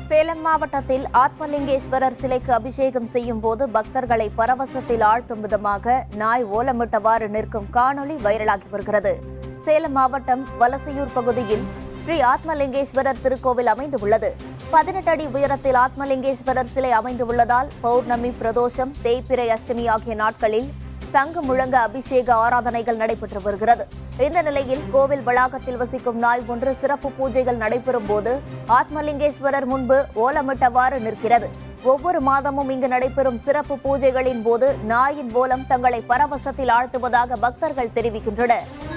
சேலம் மாவட்டத்தில் ஆத்மலிங்கேஸ்வரர் சிலைக்கு அபிஷேகம் செய்யும் போது பக்தர்களை பரவசத்தில் ஆழ்த்தும் விதமாக நாய் ஓலமிட்டவாறு நிற்கும் காணொளி வைரலாகி வருகிறது சேலம் மாவட்டம் வலசையூர் பகுதியில் ஸ்ரீ ஆத்மலிங்கேஸ்வரர் திருக்கோவில் அமைந்துள்ளது பதினெட்டு அடி உயரத்தில் ஆத்மலிங்கேஸ்வரர் சிலை அமைந்துள்ளதால் பௌர்ணமி பிரதோஷம் தேய்பிறை அஷ்டமி ஆகிய நாட்களில் சங்கு முழங்க அபிஷேக ஆராதனைகள் நடைபெற்று வருகிறது இந்த நிலையில் கோவில் வளாகத்தில் வசிக்கும் நாய் ஒன்று சிறப்பு பூஜைகள் நடைபெறும் போது ஆத்மலிங்கேஸ்வரர் முன்பு ஓலமிட்டவாறு நிற்கிறது ஒவ்வொரு மாதமும் இங்கு நடைபெறும் சிறப்பு பூஜைகளின் போது நாயின் ஓலம் தங்களை பரவசத்தில் ஆழ்த்துவதாக பக்தர்கள் தெரிவிக்கின்றனர்